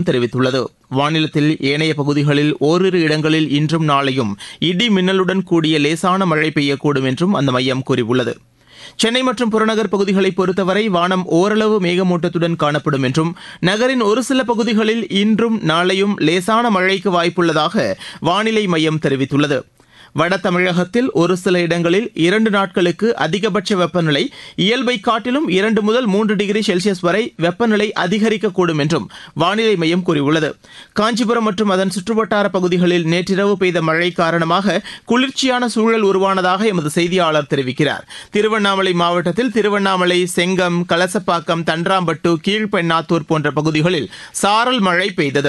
தெரிவித்துள்ளது மாநிலத்தில் ஏனைய பகுதிகளில் ஓரிரு இடங்களில் இன்றும் நாளையும் இடி மின்னலுடன் கூடிய லேசான மழை பெய்யக்கூடும் என்றும் அந்த மையம் கூறியுள்ளது சென்னை மற்றும் புறநகர் பகுதிகளை பொறுத்தவரை வானம் ஓரளவு மேகமூட்டத்துடன் காணப்படும் என்றும் நகரின் ஒரு சில பகுதிகளில் இன்றும் நாளையும் லேசான மழைக்கு வாய்ப்புள்ளதாக வானிலை மையம் தெரிவித்துள்ளது வட தமிழகத்தில் ஒரு சில இடங்களில் இரண்டு நாட்களுக்கு அதிகபட்ச வெப்பநிலை இயல்பை காட்டிலும் இரண்டு முதல் மூன்று டிகிரி செல்சியஸ் வரை வெப்பநிலை அதிகரிக்கக்கூடும் என்றும் வானிலை மையம் கூறியுள்ளது காஞ்சிபுரம் மற்றும் அதன் சுற்றுவட்டார பகுதிகளில் நேற்றிரவு பெய்த மழை காரணமாக குளிர்ச்சியான சூழல் உருவானதாக எமது செய்தியாளர் தெரிவிக்கிறார் திருவண்ணாமலை மாவட்டத்தில் திருவண்ணாமலை செங்கம் கலசப்பாக்கம் தன்றாம்பட்டு கீழ்பெண்ணாத்தூர் போன்ற பகுதிகளில் சாரல் மழை பெய்தது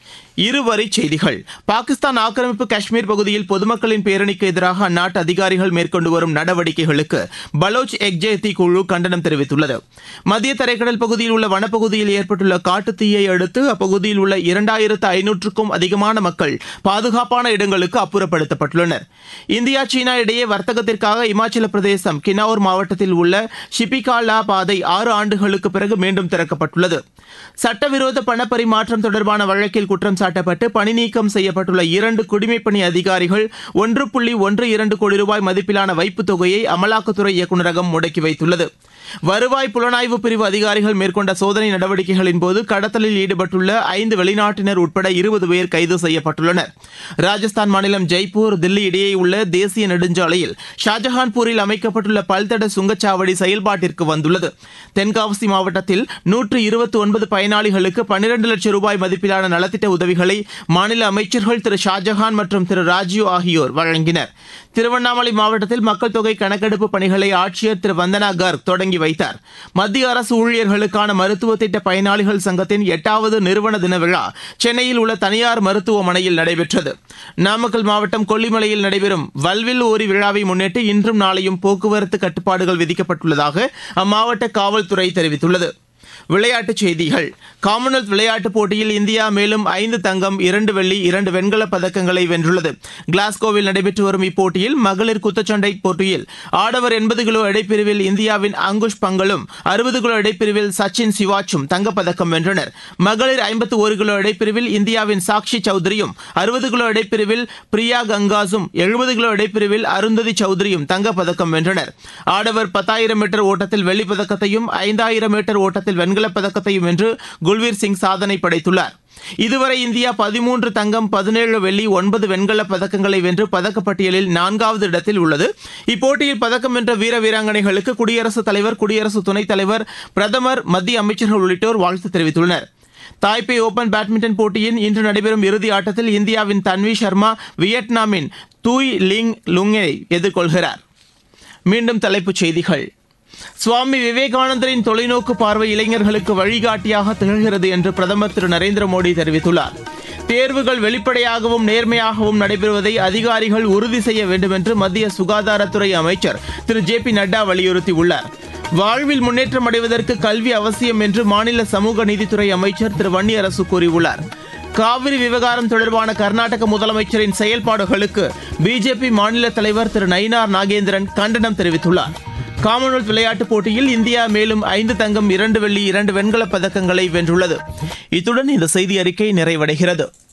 இருவரி செய்திகள் பாகிஸ்தான் ஆக்கிரமிப்பு காஷ்மீர் பகுதியில் பொதுமக்களின் பேரணிக்கு எதிராக அந்நாட்டு அதிகாரிகள் மேற்கொண்டு வரும் நடவடிக்கைகளுக்கு பலோச் எக்ஜேத்தி குழு கண்டனம் தெரிவித்துள்ளது மத்திய தரைக்கடல் பகுதியில் உள்ள வனப்பகுதியில் ஏற்பட்டுள்ள காட்டுத்தீயை அடுத்து அப்பகுதியில் உள்ள இரண்டாயிரத்து ஐநூற்றுக்கும் அதிகமான மக்கள் பாதுகாப்பான இடங்களுக்கு அப்புறப்படுத்தப்பட்டுள்ளனர் இந்தியா சீனா இடையே வர்த்தகத்திற்காக இமாச்சல பிரதேசம் கின்னௌர் மாவட்டத்தில் உள்ள ஷிபிகாலா பாதை ஆறு ஆண்டுகளுக்கு பிறகு மீண்டும் திறக்கப்பட்டுள்ளது சட்டவிரோத பணப்பரிமாற்றம் தொடர்பான வழக்கில் குற்றம் சாட்டப்பட்டு பணி நீக்கம் செய்யப்பட்டுள்ள இரண்டு குடிமைப்பணி அதிகாரிகள் ஒன்று புள்ளி ஒன்று இரண்டு கோடி ரூபாய் மதிப்பிலான வைப்புத் தொகையை அமலாக்கத்துறை இயக்குநரகம் முடக்கி வைத்துள்ளது வருவாய் புலனாய்வு பிரிவு அதிகாரிகள் மேற்கொண்ட சோதனை நடவடிக்கைகளின் போது கடத்தலில் ஈடுபட்டுள்ள ஐந்து வெளிநாட்டினர் உட்பட இருபது பேர் கைது செய்யப்பட்டுள்ளனர் ராஜஸ்தான் மாநிலம் ஜெய்ப்பூர் தில்லி இடையே உள்ள தேசிய நெடுஞ்சாலையில் ஷாஜஹான்பூரில் அமைக்கப்பட்டுள்ள பல்தட சுங்கச்சாவடி செயல்பாட்டிற்கு வந்துள்ளது தென்காசி மாவட்டத்தில் நூற்று இருபத்தி ஒன்பது பயனாளிகளுக்கு பன்னிரண்டு லட்சம் ரூபாய் மதிப்பிலான நலத்திட்ட உதவிகளை மாநில அமைச்சர்கள் திரு ஷாஜஹான் மற்றும் திரு ராஜீவ் ஆகியோர் வழங்கினர் திருவண்ணாமலை மாவட்டத்தில் மக்கள் தொகை கணக்கெடுப்பு பணிகளை ஆட்சியர் திரு வந்தனா கர்க் தொடங்கி வைத்தார் மத்திய அரசு ஊழியர்களுக்கான மருத்துவ திட்ட பயனாளிகள் சங்கத்தின் எட்டாவது நிறுவன தின விழா சென்னையில் உள்ள தனியார் மருத்துவமனையில் நடைபெற்றது நாமக்கல் மாவட்டம் கொல்லிமலையில் நடைபெறும் வல்வில் ஓரி விழாவை முன்னிட்டு இன்றும் நாளையும் போக்குவரத்து கட்டுப்பாடுகள் விதிக்கப்பட்டுள்ளதாக அம்மாவட்ட காவல்துறை தெரிவித்துள்ளது விளையாட்டுச் செய்திகள் காமன்வெல்த் விளையாட்டுப் போட்டியில் இந்தியா மேலும் ஐந்து தங்கம் இரண்டு வெள்ளி இரண்டு வெண்கலப் பதக்கங்களை வென்றுள்ளது கிளாஸ்கோவில் நடைபெற்று வரும் இப்போட்டியில் மகளிர் குத்துச்சண்டை போட்டியில் ஆடவர் எண்பது கிலோ எடைப்பிரிவில் இந்தியாவின் அங்குஷ் பங்கலும் அறுபது கிலோ எடைப்பிரிவில் சச்சின் சிவாச்சும் தங்கப்பதக்கம் வென்றனர் மகளிர் ஐம்பத்து ஒரு கிலோ எடைப்பிரிவில் இந்தியாவின் சாக்ஷி சௌத்ரியும் அறுபது கிலோ எடைப்பிரிவில் பிரியா கங்காஸும் எழுபது கிலோ எடைப்பிரிவில் அருந்ததி சௌத்ரியும் தங்கப்பதக்கம் வென்றனர் ஆடவர் பத்தாயிரம் மீட்டர் ஓட்டத்தில் வெள்ளிப் பதக்கத்தையும் ஐந்தாயிரம் மீட்டர் ஓட்டத்தில் வெண்கலப் பதக்கத்தையும் வென்று குல்வீர் சிங் சாதனை படைத்துள்ளார் இதுவரை இந்தியா பதிமூன்று தங்கம் பதினேழு வெள்ளி ஒன்பது வெண்கலப் பதக்கங்களை வென்று பதக்கப்பட்டியலில் நான்காவது இடத்தில் உள்ளது இப்போட்டியில் பதக்கம் வென்ற வீர வீராங்கனைகளுக்கு குடியரசுத் தலைவர் குடியரசு துணைத் தலைவர் பிரதமர் மத்திய அமைச்சர்கள் உள்ளிட்டோர் வாழ்த்து தெரிவித்துள்ளனர் தாய்பே ஓபன் பேட்மிண்டன் போட்டியின் இன்று நடைபெறும் இறுதி ஆட்டத்தில் இந்தியாவின் தன்வி சர்மா வியட்நாமின் தூய் லிங் லுங்கை எதிர்கொள்கிறார் மீண்டும் தலைப்புச் செய்திகள் சுவாமி விவேகானந்தரின் தொலைநோக்கு பார்வை இளைஞர்களுக்கு வழிகாட்டியாக திகழ்கிறது என்று பிரதமர் திரு நரேந்திர மோடி தெரிவித்துள்ளார் தேர்வுகள் வெளிப்படையாகவும் நேர்மையாகவும் நடைபெறுவதை அதிகாரிகள் உறுதி செய்ய வேண்டும் என்று மத்திய சுகாதாரத்துறை அமைச்சர் திரு ஜே பி நட்டா வலியுறுத்தியுள்ளார் வாழ்வில் முன்னேற்றம் அடைவதற்கு கல்வி அவசியம் என்று மாநில சமூக நீதித்துறை அமைச்சர் திரு வன்னியரசு கூறியுள்ளார் காவிரி விவகாரம் தொடர்பான கர்நாடக முதலமைச்சரின் செயல்பாடுகளுக்கு பிஜேபி மாநில தலைவர் திரு நயினார் நாகேந்திரன் கண்டனம் தெரிவித்துள்ளார் காமன்வெல்த் விளையாட்டுப் போட்டியில் இந்தியா மேலும் ஐந்து தங்கம் இரண்டு வெள்ளி இரண்டு வெண்கலப் பதக்கங்களை வென்றுள்ளது இத்துடன் இந்த செய்தி அறிக்கை நிறைவடைகிறது